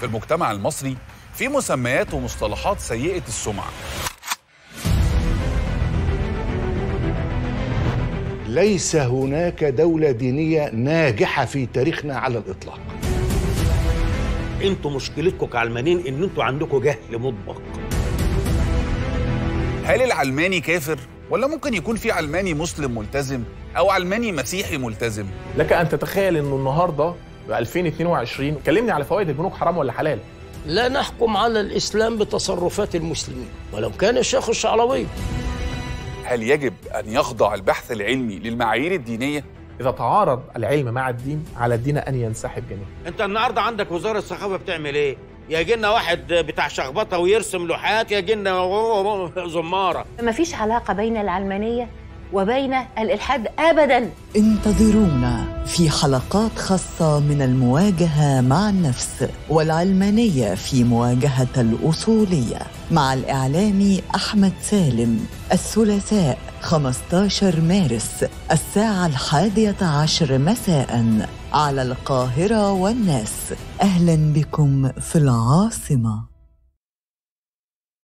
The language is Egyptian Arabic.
في المجتمع المصري في مسميات ومصطلحات سيئة السمعة ليس هناك دولة دينية ناجحة في تاريخنا على الإطلاق انتوا مشكلتكم كعلمانيين ان انتوا عندكم جهل مطبق هل العلماني كافر ولا ممكن يكون في علماني مسلم ملتزم او علماني مسيحي ملتزم لك ان تتخيل انه النهارده ب 2022 كلمني على فوائد البنوك حرام ولا حلال لا نحكم على الإسلام بتصرفات المسلمين ولو كان الشيخ الشعراوي هل يجب ان يخضع البحث العلمي للمعايير الدينية اذا تعارض العلم مع الدين على الدين ان ينسحب جميعا انت النهارده عندك وزاره الثقافه بتعمل ايه يجي لنا واحد بتاع شخبطه ويرسم لوحات يجي لنا زماره ما فيش علاقة بين العلمانية وبين الإلحاد أبدا انتظرونا في حلقات خاصة من المواجهة مع النفس والعلمانية في مواجهة الأصولية مع الإعلامي أحمد سالم الثلاثاء 15 مارس الساعة الحادية عشر مساء على القاهرة والناس أهلا بكم في العاصمة